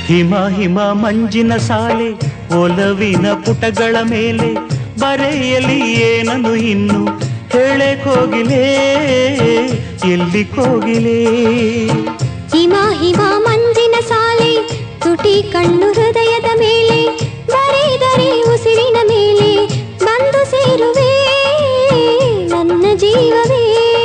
ಹಿಮ ಹಿಮ ಮಂಜಿನ ಸಾಲೆ ಒಲವಿನ ಪುಟಗಳ ಮೇಲೆ ಬರೆಯಲಿ ಏನನು ಇನ್ನು ಹೇಳೆ ಕೋಗಿಲೇ ಎಲ್ಲಿ ಕೋಗಿಲೇ ಹಿಮ ಹಿಮ ಮಂಜಿನ ಸಾಲೆ ತುಟಿ ಕಣ್ಣು ಹೃದಯದ ಮೇಲೆ ಬರೆದರೆ ಉಸಿರಿನ ಮೇಲೆ ಬಂದು ಸೇರುವೆ ನನ್ನ ಜೀವವೇ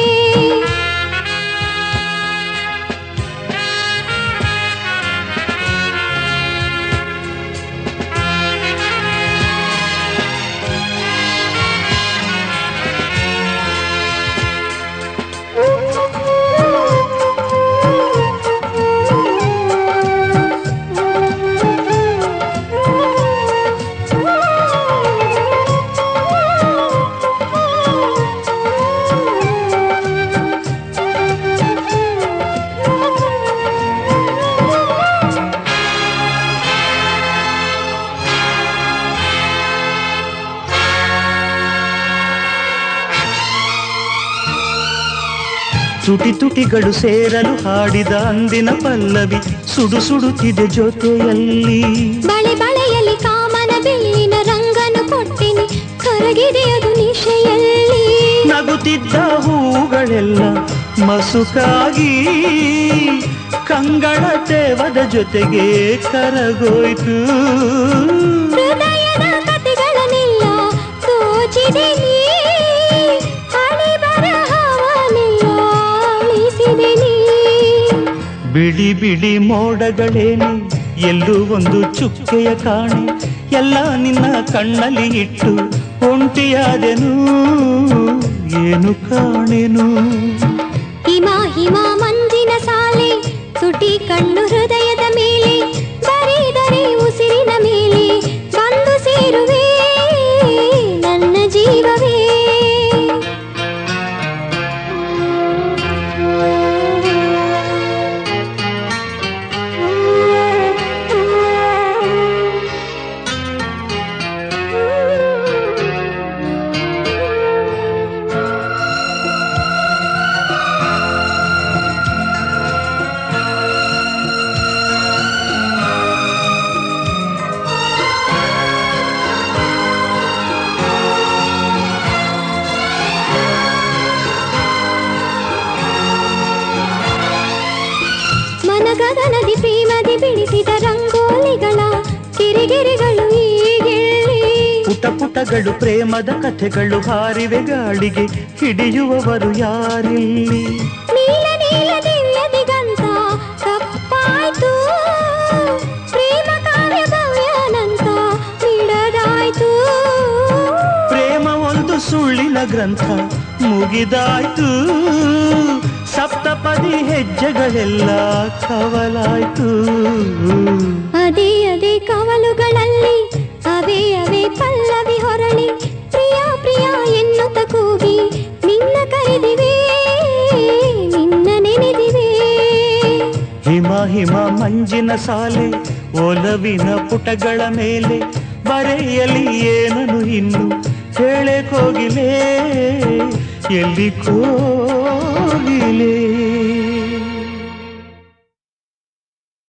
ತುಟಿ ತುಟಿಗಳು ಸೇರಲು ಹಾಡಿದ ಅಂದಿನ ಪಲ್ಲವಿ ಸುಡು ಸುಡುತ್ತಿದೆ ಜೊತೆಯಲ್ಲಿ ಬಳೆ ಬಳೆಯಲ್ಲಿ ಕಾಮನ ಬೆಳ್ಳಿನ ರಂಗನು ಕೊಟ್ಟಿನಿ ಕರಗಿದೆ ಅದು ನಿಶೆಯಲ್ಲಿ ನಗುತ್ತಿದ್ದ ಹೂಗಳೆಲ್ಲ ಮಸುಕಾಗಿ ಕಂಗಳ ತೇವದ ಜೊತೆಗೆ ಕರಗೋಯ್ತು ಹೃದಯದ ಕಥೆಗಳನ್ನೆಲ್ಲ ತೋಚಿದೆ ನೀ ಹಣೆ ಬರಹವನ್ನೆಲ್ಲ ಅಳಿಸಿದೆ ನೀ ಬಿಳಿ ಬಿಳಿ ಮೋಡಗಳೇನೆ ಎಲ್ಲೂ ಒಂದು ಚುಕ್ಕೆಯ ಕಾಣೆ ಎಲ್ಲ ನಿನ್ನ ಕಣ್ಣಲ್ಲಿ ಇಟ್ಟು ಒಂಟಿಯಾದೆನು ಏನು ಕಾಣೆನು ಹಿಮ ಹಿಮ ಮಂಜಿನ ಸಾಲೆ ತುಟಿ ಕಣ್ಣು ಹೃದಯದ ಮೇಲೆ ಬರೆದರೆ ಉಸಿರಿನ ಮೇಲೆ ಬಂದು ಸೇರುವೆ ನನ್ನ ಜೀವವೇ ಮನಗದನದಿ ಪ್ರೇಮದಿ ಬಿಡಿಸಿದ ರಂಗೋಲಿಗಳ ಕಿರಿಗೆರೆಗಳು ಈಗೆಲ್ಲಿ ಪುಟ ಪುಟಗಳು ಪ್ರೇಮದ ಕಥೆಗಳು ಹಾರಿವೆ ಗಾಳಿಗೆ ಹಿಡಿಯುವವರು ಯಾರಿಲ್ಲಿ ನೀಲ ನೀಲ ದಿವ್ಯ ದಿಗಂತ ಕಪ್ಪಾಯ್ತು ಪ್ರೇಮ ಕಾವ್ಯ ಭವ್ಯನಂತ ಬಿಡದಾಯ್ತು ಪ್ರೇಮ ಒಂದು ಸುಳ್ಳಿನ ಗ್ರಂಥ ಮುಗಿದಾಯ್ತು ಸಪ್ತಪದಿ ಹೆಜ್ಜೆಗಳೆಲ್ಲ ಕವಲಾಯ್ತು ಅದೇ ಅದೇ ಕವಲುಗಳಲ್ಲಿ ಅವೇ ಅವೇ ಪಲ್ಲವಿ ಹೊರಳಿ ಪ್ರಿಯ ಪ್ರಿಯ ಎನ್ನುತ್ತ ಕೂಗಿ ನಿನ್ನ ಕರೆದಿವೆ ನಿನ್ನ ನೆನೆದಿವೆ ಹಿಮ ಹಿಮ ಮಂಜಿನ ಸಾಲೆ ಒಲವಿನ ಪುಟಗಳ ಮೇಲೆ ಬರೆಯಲಿ ಏನನು ಇನ್ನು ಹೇಳೆ ಕೋಗಿಲೆ ಎಲ್ಲಿ ಕೋಗಿಲೆ